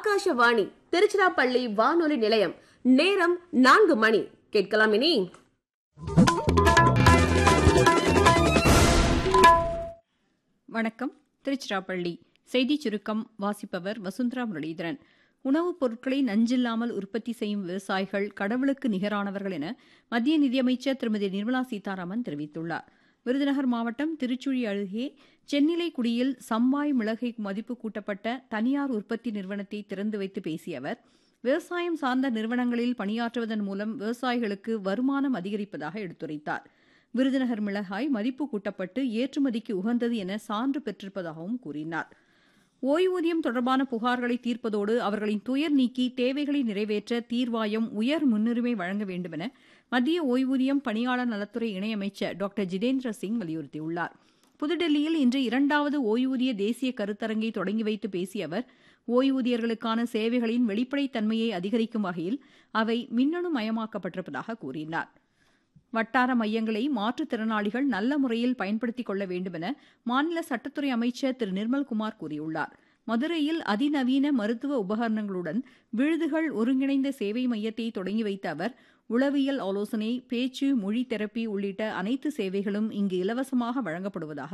ஆகாஷவாணி திருச்சிராப்பள்ளி வானொலி நிலையம் நேரம் நான்கு மணி கேட்கலாம் இனி வணக்கம் திருச்சிராப்பள்ளி செய்திச் சுருக்கம் வாசிப்பவர் வசுந்தரா முரளிதரன் உணவுப் பொருட்களை நஞ்சில்லாமல் உற்பத்தி செய்யும் விவசாயிகள் கடவுளுக்கு நிகரானவர்கள் என மத்திய நிதியமைச்சர் திருமதி நிர்மலா சீதாராமன் தெரிவித்துள்ளார் விருதுநகர் மாவட்டம் திருச்சுழி அருகே சென்னிலைக்குடியில் சம்பாய் மிளகை மதிப்பு கூட்டப்பட்ட தனியார் உற்பத்தி நிறுவனத்தை திறந்து வைத்து பேசிய அவர் விவசாயம் சார்ந்த நிறுவனங்களில் பணியாற்றுவதன் மூலம் விவசாயிகளுக்கு வருமானம் அதிகரிப்பதாக எடுத்துரைத்தார் விருதுநகர் மிளகாய் மதிப்பு கூட்டப்பட்டு ஏற்றுமதிக்கு உகந்தது என சான்று பெற்றிருப்பதாகவும் கூறினார் ஓய்வூதியம் தொடர்பான புகார்களை தீர்ப்பதோடு அவர்களின் துயர் நீக்கி தேவைகளை நிறைவேற்ற தீர்வாயம் உயர் முன்னுரிமை வழங்க வேண்டுமென மத்திய ஓய்வூதியம் பணியாளர் நலத்துறை இணையமைச்சர் டாக்டர் ஜிதேந்திர சிங் வலியுறுத்தியுள்ளார் புதுடெல்லியில் இன்று இரண்டாவது ஓய்வூதிய தேசிய கருத்தரங்கை தொடங்கி வைத்து பேசிய அவர் ஓய்வூதியர்களுக்கான சேவைகளின் வெளிப்படைத்தன்மையை அதிகரிக்கும் வகையில் அவை மின்னணு மயமாக்கப்பட்டிருப்பதாக கூறினார் வட்டார மையங்களை மாற்றுத்திறனாளிகள் நல்ல முறையில் பயன்படுத்திக் கொள்ள வேண்டுமென மாநில சட்டத்துறை அமைச்சர் திரு நிர்மல்குமார் கூறியுள்ளார் மதுரையில் அதிநவீன மருத்துவ உபகரணங்களுடன் விழுதுகள் ஒருங்கிணைந்த சேவை மையத்தை தொடங்கி வைத்த அவர் உளவியல் ஆலோசனை பேச்சு மொழி தெரப்பி உள்ளிட்ட அனைத்து சேவைகளும் இங்கு இலவசமாக வழங்கப்படுவதாக